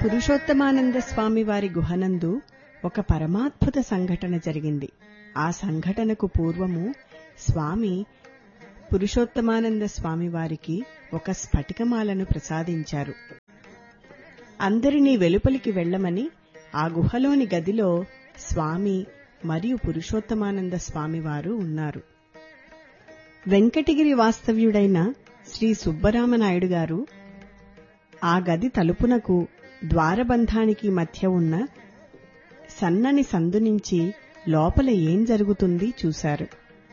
పురుషోత్తమానంద స్వామి వారి గుహనందు ఒక పరమాద్భుత సంఘటన జరిగింది ఆ సంఘటనకు పూర్వము స్వామి పురుషోత్తమానంద స్వామి వారికి ఒక స్ఫటికమాలను ప్రసాదించారు అందరినీ వెలుపలికి వెళ్లమని ఆ గుహలోని గదిలో స్వామి మరియు పురుషోత్తమానంద స్వామివారు ఉన్నారు వెంకటగిరి వాస్తవ్యుడైన శ్రీ సుబ్బరామనాయుడు గారు ఆ గది తలుపునకు ద్వారబంధానికి మధ్య ఉన్న సన్నని సందు నుంచి లోపల ఏం జరుగుతుంది చూశారు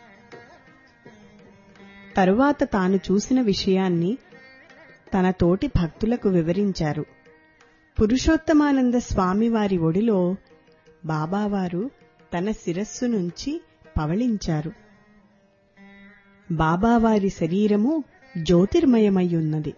తరువాత తాను చూసిన విషయాన్ని తన తోటి భక్తులకు వివరించారు పురుషోత్తమానంద స్వామివారి ఒడిలో బాబావారు తన శిరస్సు నుంచి పవళించారు బాబావారి శరీరము జ్యోతిర్మయమయ్యున్నది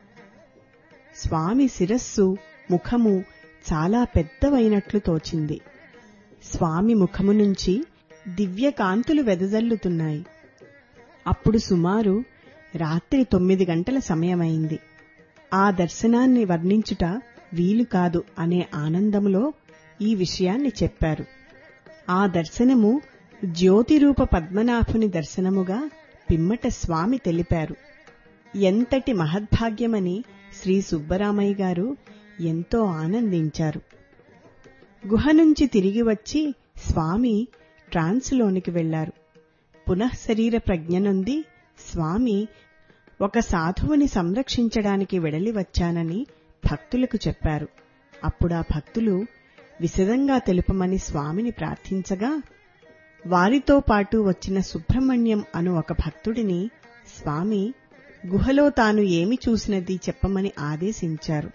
స్వామి శిరస్సు ముఖము చాలా పెద్దవైనట్లు తోచింది స్వామి ముఖము నుంచి దివ్యకాంతులు వెదజల్లుతున్నాయి అప్పుడు సుమారు రాత్రి తొమ్మిది గంటల సమయమైంది ఆ దర్శనాన్ని వర్ణించుట వీలు కాదు అనే ఆనందములో ఈ విషయాన్ని చెప్పారు ఆ దర్శనము జ్యోతిరూప పద్మనాభుని దర్శనముగా పిమ్మట స్వామి తెలిపారు ఎంతటి మహద్భాగ్యమని శ్రీ సుబ్బరామయ్య గారు ఎంతో ఆనందించారు గుహ నుంచి తిరిగి వచ్చి స్వామి ట్రాన్స్లోనికి వెళ్లారు పునః శరీర ప్రజ్ఞనుంది స్వామి ఒక సాధువుని సంరక్షించడానికి వెడలి వచ్చానని భక్తులకు చెప్పారు అప్పుడా భక్తులు విశదంగా తెలుపమని స్వామిని ప్రార్థించగా వారితో పాటు వచ్చిన సుబ్రహ్మణ్యం అను ఒక భక్తుడిని స్వామి గుహలో తాను ఏమి చూసినది చెప్పమని ఆదేశించారు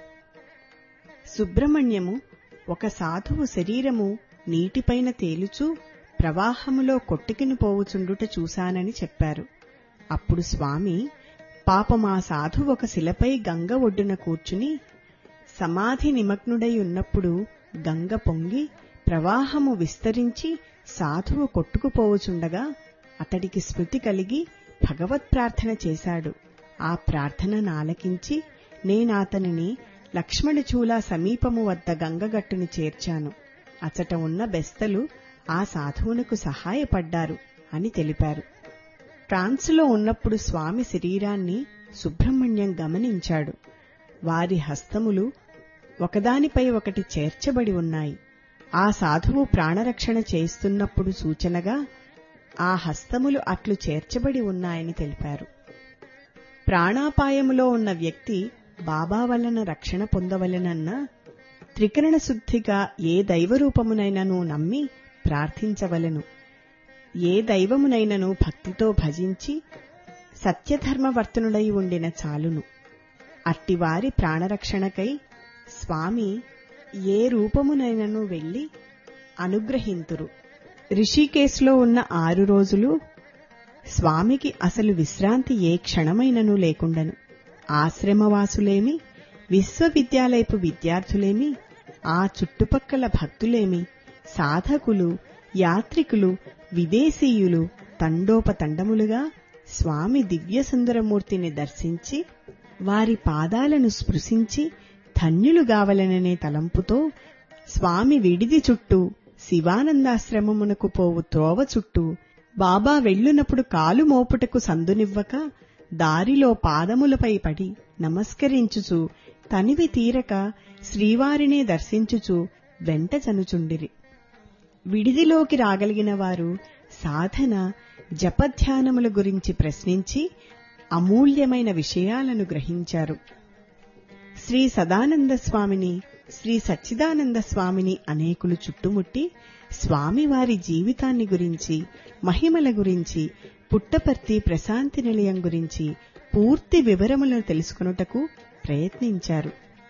సుబ్రహ్మణ్యము ఒక సాధువు శరీరము నీటిపైన తేలుచూ ప్రవాహములో కొట్టుకిని పోవుచుండుట చూశానని చెప్పారు అప్పుడు స్వామి పాపమా సాధు ఒక శిలపై గంగ ఒడ్డున కూర్చుని సమాధి నిమగ్నుడై ఉన్నప్పుడు గంగ పొంగి ప్రవాహము విస్తరించి సాధువు కొట్టుకుపోవుచుండగా అతడికి స్మృతి కలిగి భగవత్ ప్రార్థన చేశాడు ఆ ప్రార్థనను ఆలకించి నేనాతనిని లక్ష్మణచూల సమీపము వద్ద గంగగట్టుని చేర్చాను అచట ఉన్న బెస్తలు ఆ సాధువునకు సహాయపడ్డారు అని తెలిపారు ఫ్రాన్సులో ఉన్నప్పుడు స్వామి శరీరాన్ని సుబ్రహ్మణ్యం గమనించాడు వారి హస్తములు ఒకదానిపై ఒకటి చేర్చబడి ఉన్నాయి ఆ సాధువు ప్రాణరక్షణ చేస్తున్నప్పుడు సూచనగా ఆ హస్తములు అట్లు చేర్చబడి ఉన్నాయని తెలిపారు ప్రాణాపాయములో ఉన్న వ్యక్తి బాబా వలన రక్షణ పొందవలెనన్న త్రికరణ శుద్ధిగా ఏ దైవరూపమునైనను నమ్మి ప్రార్థించవలెను ఏ దైవమునైనను భక్తితో భజించి సత్యధర్మవర్తనుడై ఉండిన చాలును అట్టివారి ప్రాణరక్షణకై స్వామి ఏ రూపమునైనను వెళ్లి అనుగ్రహింతురు రిషికేశ్లో ఉన్న ఆరు రోజులు స్వామికి అసలు విశ్రాంతి ఏ క్షణమైనను లేకుండను ఆశ్రమవాసులేమి విశ్వవిద్యాలయపు విద్యార్థులేమి ఆ చుట్టుపక్కల భక్తులేమి సాధకులు యాత్రికులు విదేశీయులు తండోపతండములుగా స్వామి దివ్యసుందరమూర్తిని దర్శించి వారి పాదాలను స్పృశించి ధన్యులుగావలననే తలంపుతో స్వామి విడిది చుట్టూ శివానందాశ్రమమునకు పోవు త్రోవ చుట్టూ బాబా వెళ్ళునప్పుడు కాలు మోపుటకు సందునివ్వక దారిలో పాదములపై పడి నమస్కరించుచు తనివి తీరక శ్రీవారినే దర్శించుచు వెంట చనుచుండిరి విడిదిలోకి రాగలిగిన వారు సాధన జపధ్యానముల గురించి ప్రశ్నించి అమూల్యమైన విషయాలను గ్రహించారు శ్రీ సదానంద స్వామిని శ్రీ సచ్చిదానంద స్వామిని అనేకులు చుట్టుముట్టి స్వామివారి జీవితాన్ని గురించి మహిమల గురించి పుట్టపర్తి ప్రశాంతి నిలయం గురించి పూర్తి వివరములను తెలుసుకొనుటకు ప్రయత్నించారు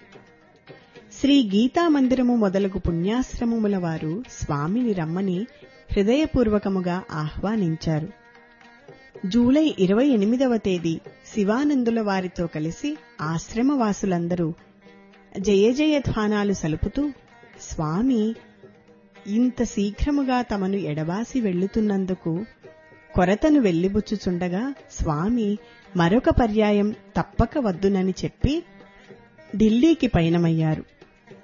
శ్రీ గీతా మందిరము మొదలగు పుణ్యాశ్రమముల వారు స్వామిని రమ్మని హృదయపూర్వకముగా ఆహ్వానించారు జూలై ఇరవై ఎనిమిదవ తేదీ శివానందుల వారితో కలిసి ఆశ్రమవాసులందరూ జయ జయ ధ్వానాలు సలుపుతూ స్వామి ఇంత శీఘ్రముగా తమను ఎడబాసి వెళ్లుతున్నందుకు కొరతను వెళ్లిబుచ్చుచుండగా స్వామి మరొక పర్యాయం తప్పక వద్దునని చెప్పి ఢిల్లీకి పయనమయ్యారు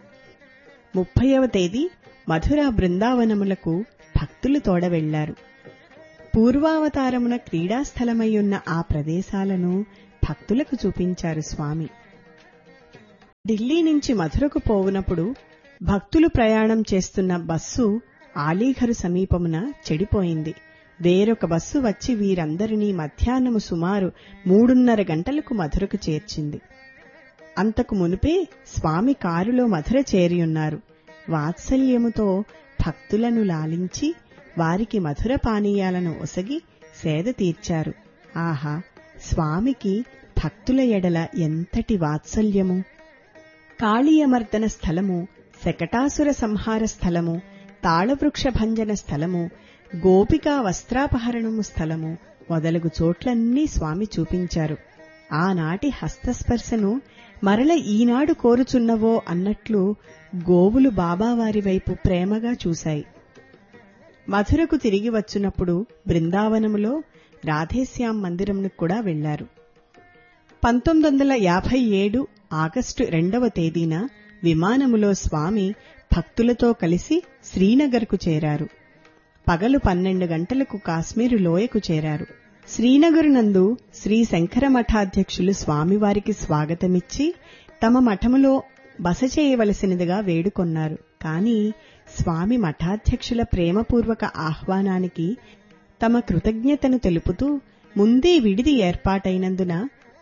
ముప్పైవ తేదీ మధుర బృందావనములకు భక్తులు తోడ వెళ్లారు పూర్వావతారమున క్రీడాస్థలమయ్యున్న ఆ ప్రదేశాలను భక్తులకు చూపించారు స్వామి ఢిల్లీ నుంచి మధురకు పోవునప్పుడు భక్తులు ప్రయాణం చేస్తున్న బస్సు ఆలీఘరు సమీపమున చెడిపోయింది వేరొక బస్సు వచ్చి వీరందరినీ మధ్యాహ్నము సుమారు మూడున్నర గంటలకు మధురకు చేర్చింది అంతకు మునిపే స్వామి కారులో మధుర చేరియున్నారు వాత్సల్యముతో భక్తులను లాలించి వారికి మధుర పానీయాలను ఒసగి సేద తీర్చారు ఆహా స్వామికి భక్తుల ఎడల ఎంతటి వాత్సల్యము కాళీయమర్దన స్థలము శకటాసుర సంహార స్థలము తాళవృక్ష భంజన స్థలము గోపికా వస్త్రాపహరణము స్థలము మొదలగు చోట్లన్నీ స్వామి చూపించారు ఆనాటి హస్తస్పర్శను మరల ఈనాడు కోరుచున్నవో అన్నట్లు గోవులు బాబావారి వైపు ప్రేమగా చూశాయి మధురకు తిరిగి వచ్చినప్పుడు బృందావనములో రాధేశ్యాం మందిరంను కూడా వెళ్లారు పంతొమ్మిది వందల యాభై ఏడు ఆగస్టు రెండవ తేదీన విమానములో స్వామి భక్తులతో కలిసి శ్రీనగర్కు చేరారు పగలు పన్నెండు గంటలకు కాశ్మీరు లోయకు చేరారు శ్రీనగరు నందు శ్రీ శంకర మఠాధ్యక్షులు స్వామివారికి స్వాగతమిచ్చి తమ మఠములో బస చేయవలసినదిగా వేడుకొన్నారు కాని స్వామి మఠాధ్యక్షుల ప్రేమపూర్వక ఆహ్వానానికి తమ కృతజ్ఞతను తెలుపుతూ ముందే విడిది ఏర్పాటైనందున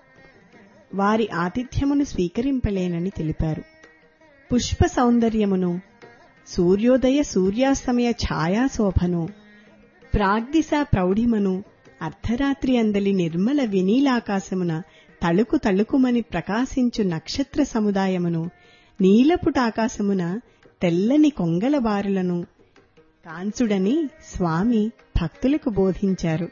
వారి ఆతిథ్యమును స్వీకరింపలేనని తెలిపారు పుష్ప సౌందర్యమును సూర్యోదయ సూర్యాస్తమయ ఛాయాశోభను ప్రాగ్దిశ ప్రౌఢిమను అర్ధరాత్రి అందలి నిర్మల వినీలాకాశమున తళుకు తళుకుమని ప్రకాశించు నక్షత్ర సముదాయమును నీలపుటాకాశమున తెల్లని కొంగల బారులను కాంచుడని స్వామి భక్తులకు బోధించారు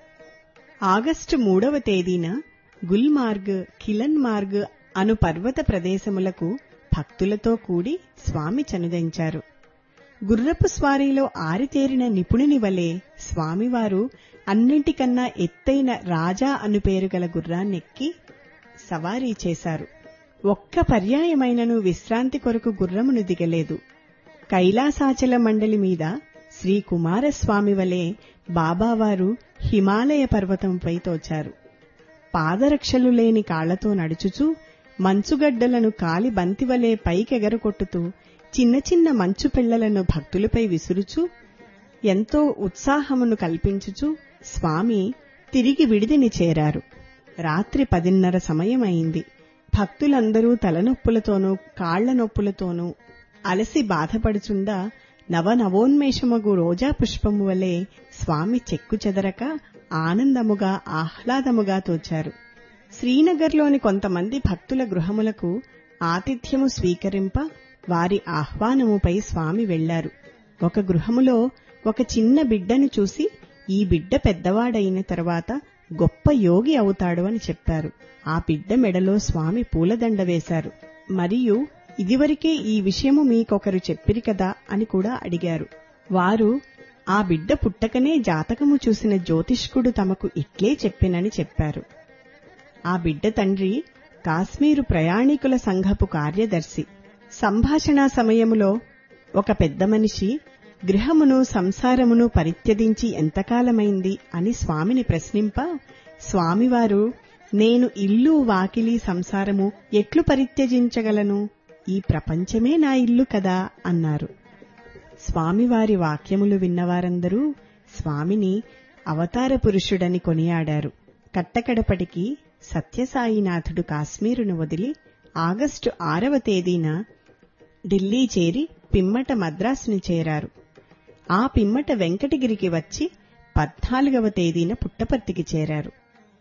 ఆగస్టు మూడవ తేదీన గుల్మార్గ్ కిలన్ మార్గ్ అను పర్వత ప్రదేశములకు భక్తులతో కూడి స్వామి చనుదించారు గుర్రపు స్వారీలో ఆరితేరిన నిపుణుని వలె స్వామివారు అన్నింటికన్నా ఎత్తైన రాజా అను పేరు గల గుర్రాన్నెక్కి సవారీ చేశారు ఒక్క పర్యాయమైనను విశ్రాంతి కొరకు గుర్రమును దిగలేదు కైలాసాచల మండలి మీద శ్రీ కుమారస్వామి వలె బాబావారు హిమాలయ పర్వతంపై తోచారు పాదరక్షలు లేని కాళ్లతో నడుచుచూ మంచుగడ్డలను కాలి బంతివలే పైకెగరకొట్టుతూ చిన్న చిన్న మంచు పిళ్లలను భక్తులపై విసురుచూ ఎంతో ఉత్సాహమును కల్పించుచూ స్వామి తిరిగి విడిదిని చేరారు రాత్రి పదిన్నర సమయమైంది భక్తులందరూ తలనొప్పులతోనూ కాళ్ల నొప్పులతోనూ అలసి బాధపడుచుండా నవనవోన్మేషమగు రోజా పుష్పము వలె స్వామి చెక్కు చెదరక ఆనందముగా ఆహ్లాదముగా తోచారు శ్రీనగర్లోని కొంతమంది భక్తుల గృహములకు ఆతిథ్యము స్వీకరింప వారి ఆహ్వానముపై స్వామి వెళ్లారు ఒక గృహములో ఒక చిన్న బిడ్డను చూసి ఈ బిడ్డ పెద్దవాడైన తర్వాత గొప్ప యోగి అవుతాడు అని చెప్పారు ఆ బిడ్డ మెడలో స్వామి పూలదండ వేశారు మరియు ఇదివరకే ఈ విషయము మీకొకరు చెప్పిరి కదా అని కూడా అడిగారు వారు ఆ బిడ్డ పుట్టకనే జాతకము చూసిన జ్యోతిష్కుడు తమకు ఇట్లే చెప్పినని చెప్పారు ఆ బిడ్డ తండ్రి కాశ్మీరు ప్రయాణికుల సంఘపు కార్యదర్శి సంభాషణా సమయములో ఒక పెద్ద మనిషి గృహమును సంసారమును పరిత్యజించి ఎంతకాలమైంది అని స్వామిని ప్రశ్నింప స్వామివారు నేను ఇల్లు వాకిలి సంసారము ఎట్లు పరిత్యజించగలను ఈ ప్రపంచమే నా ఇల్లు కదా అన్నారు స్వామివారి వాక్యములు విన్నవారందరూ స్వామిని అవతార పురుషుడని కొనియాడారు కట్టకడపటికి సత్యసాయినాథుడు కాశ్మీరును వదిలి ఆగస్టు ఆరవ తేదీన ఢిల్లీ చేరి పిమ్మట మద్రాసుని చేరారు ఆ పిమ్మట వెంకటగిరికి వచ్చి పద్నాలుగవ తేదీన పుట్టపర్తికి చేరారు